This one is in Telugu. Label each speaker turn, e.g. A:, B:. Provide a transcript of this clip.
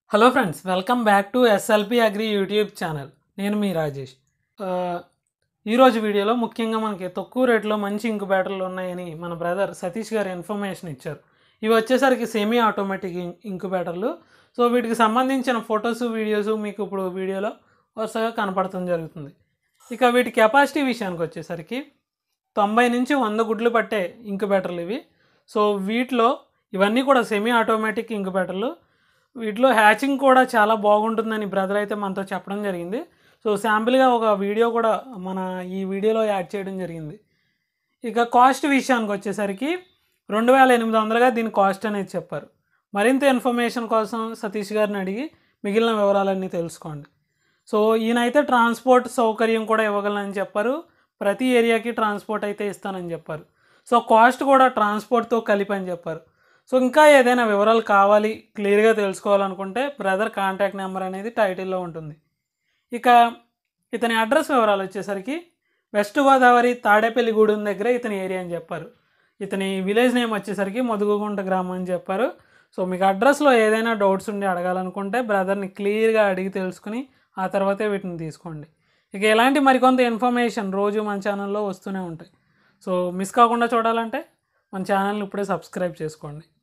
A: hello friends welcome back to SLP agri YouTube channel నేను మీ రాజేష్ ఆ, ఈరోజు వీడియోలో ముఖ్యంగా మనకి తక్కువ రేట్లో మంచి ఇంకుబేటర్లు ఉన్నాయని మన బ్రదర్ సతీష్ గారు ఇన్ఫర్మేషన్ ఇచ్చారు ఇవి వచ్చేసరికి సెమీ ఆటోమేటిక్ ఇం- ఇంకుబేటర్లు సో వీటికి సంబంధించిన ఫొటోస్ వీడియోస్ మీకు ఇప్పుడు వీడియోలో వరుసగా కనపడటం జరుగుతుంది ఇక వీటి కెపాసిటీ విషయానికి వచ్చేసరికి తొంభై నుంచి వంద గుడ్లు పట్టే ఇంకుబేటర్లు ఇవి సో వీటిలో ఇవన్నీ కూడా సెమీ ఆటోమేటిక్ ఇంకుబేటర్లు వీటిలో హ్యాచింగ్ కూడా చాలా బాగుంటుందని బ్రదర్ అయితే మనతో చెప్పడం జరిగింది సో శాంపిల్గా ఒక వీడియో కూడా మన ఈ వీడియోలో యాడ్ చేయడం జరిగింది ఇక కాస్ట్ విషయానికి వచ్చేసరికి రెండు వేల ఎనిమిది వందలుగా దీని కాస్ట్ అనేది చెప్పారు మరింత ఇన్ఫర్మేషన్ కోసం సతీష్ గారిని అడిగి మిగిలిన వివరాలన్నీ తెలుసుకోండి సో ఈయనైతే ట్రాన్స్పోర్ట్ సౌకర్యం కూడా ఇవ్వగలనని చెప్పారు ప్రతి ఏరియాకి ట్రాన్స్పోర్ట్ అయితే ఇస్తానని చెప్పారు సో కాస్ట్ కూడా ట్రాన్స్పోర్ట్తో కలిపి అని చెప్పారు సో ఇంకా ఏదైనా వివరాలు కావాలి క్లియర్గా తెలుసుకోవాలనుకుంటే బ్రదర్ కాంటాక్ట్ నెంబర్ అనేది టైటిల్లో ఉంటుంది ఇక ఇతని అడ్రస్ వివరాలు వచ్చేసరికి వెస్ట్ గోదావరి తాడేపల్లిగూడెం దగ్గర ఇతని ఏరియా అని చెప్పారు ఇతని విలేజ్ నేమ్ వచ్చేసరికి మధుగుగుంట గ్రామం అని చెప్పారు సో మీకు అడ్రస్లో ఏదైనా డౌట్స్ ఉండి అడగాలనుకుంటే బ్రదర్ని క్లియర్గా అడిగి తెలుసుకుని ఆ తర్వాతే వీటిని తీసుకోండి ఇక ఇలాంటి మరికొంత ఇన్ఫర్మేషన్ రోజు మన ఛానల్లో వస్తూనే ఉంటాయి సో మిస్ కాకుండా చూడాలంటే మన ఛానల్ని ఇప్పుడే సబ్స్క్రైబ్ చేసుకోండి